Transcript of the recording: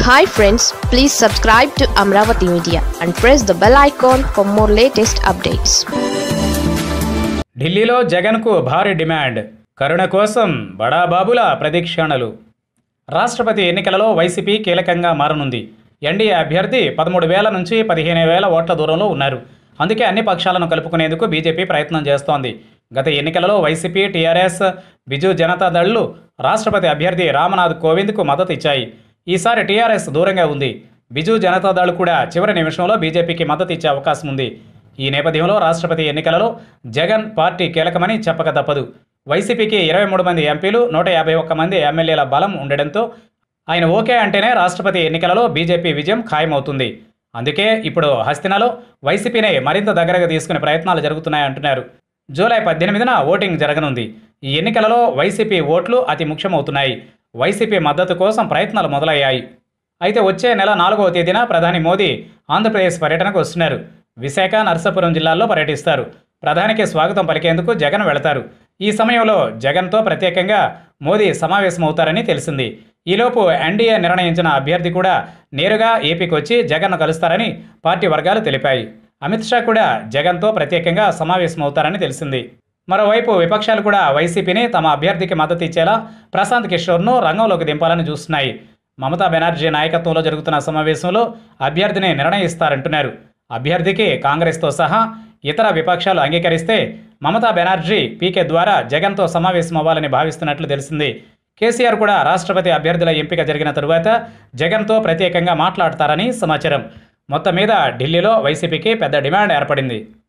hi friends please subscribe to Amaravati media and press the bell icon for more latest updates ఢిల్లీలో జగన్కు భారీ demand కరుణ కోసం బడాబాబుల ప్రదీక్షణలు రాష్ట్రపతి ఎన్నికలలో వైసీపీ కీలకంగా మారనుంది ఎన్డీఏ అభ్యర్థి పదమూడు వేల నుంచి పదిహేను వేల ఓట్ల దూరంలో ఉన్నారు అందుకే అన్ని పక్షాలను కలుపుకునేందుకు బీజేపీ ప్రయత్నం చేస్తోంది గత ఎన్నికలలో వైసీపీ టీఆర్ఎస్ బిజు జనతాదళ్లు రాష్ట్రపతి అభ్యర్థి రామనాథ్ కోవింద్కు మద్దతు ఇచ్చాయి ఈసారి టీఆర్ఎస్ దూరంగా ఉంది బిజు జనతాదళ్ కూడా చివరి నిమిషంలో బీజేపీకి మద్దతు ఇచ్చే అవకాశం ఉంది ఈ నేపథ్యంలో రాష్ట్రపతి ఎన్నికలలో జగన్ పార్టీ కీలకమని చెప్పక తప్పదు వైసీపీకి ఇరవై మూడు మంది ఎంపీలు నూట యాభై ఒక్క మంది ఎమ్మెల్యేల బలం ఉండడంతో ఆయన ఓకే అంటేనే రాష్ట్రపతి ఎన్నికలలో బీజేపీ విజయం ఖాయమవుతుంది అందుకే ఇప్పుడు హస్తినలో వైసీపీని మరింత దగ్గరగా తీసుకునే ప్రయత్నాలు జరుగుతున్నాయంటున్నారు జూలై పద్దెనిమిదిన ఓటింగ్ జరగనుంది ఈ ఎన్నికలలో వైసీపీ ఓట్లు అతి ముఖ్యమవుతున్నాయి వైసీపీ మద్దతు కోసం ప్రయత్నాలు మొదలయ్యాయి అయితే వచ్చే నెల నాలుగవ తేదీన ప్రధాని మోదీ ఆంధ్రప్రదేశ్ పర్యటనకు వస్తున్నారు విశాఖ నర్సాపురం జిల్లాల్లో పర్యటిస్తారు ప్రధానికి స్వాగతం పలికేందుకు జగన్ వెళతారు ఈ సమయంలో జగన్తో ప్రత్యేకంగా మోదీ సమావేశమవుతారని తెలిసింది ఈలోపు ఎన్డీఏ నిర్ణయించిన అభ్యర్థి కూడా నేరుగా ఏపీకి వచ్చి జగన్ను కలుస్తారని పార్టీ వర్గాలు తెలిపాయి అమిత్ షా కూడా జగన్తో ప్రత్యేకంగా సమావేశమవుతారని తెలిసింది మరోవైపు విపక్షాలు కూడా వైసీపీని తమ అభ్యర్థికి మద్దతు ఇచ్చేలా ప్రశాంత్ కిషోర్ను రంగంలోకి దింపాలని చూస్తున్నాయి మమతా బెనర్జీ నాయకత్వంలో జరుగుతున్న సమావేశంలో అభ్యర్థిని నిర్ణయిస్తారంటున్నారు అభ్యర్థికి కాంగ్రెస్తో సహా ఇతర విపక్షాలు అంగీకరిస్తే మమతా బెనర్జీ పీకే ద్వారా జగన్తో సమావేశం అవ్వాలని భావిస్తున్నట్లు తెలిసింది కేసీఆర్ కూడా రాష్ట్రపతి అభ్యర్థుల ఎంపిక జరిగిన తరువాత జగన్తో ప్రత్యేకంగా మాట్లాడతారని సమాచారం మొత్తం మీద ఢిల్లీలో వైసీపీకి పెద్ద డిమాండ్ ఏర్పడింది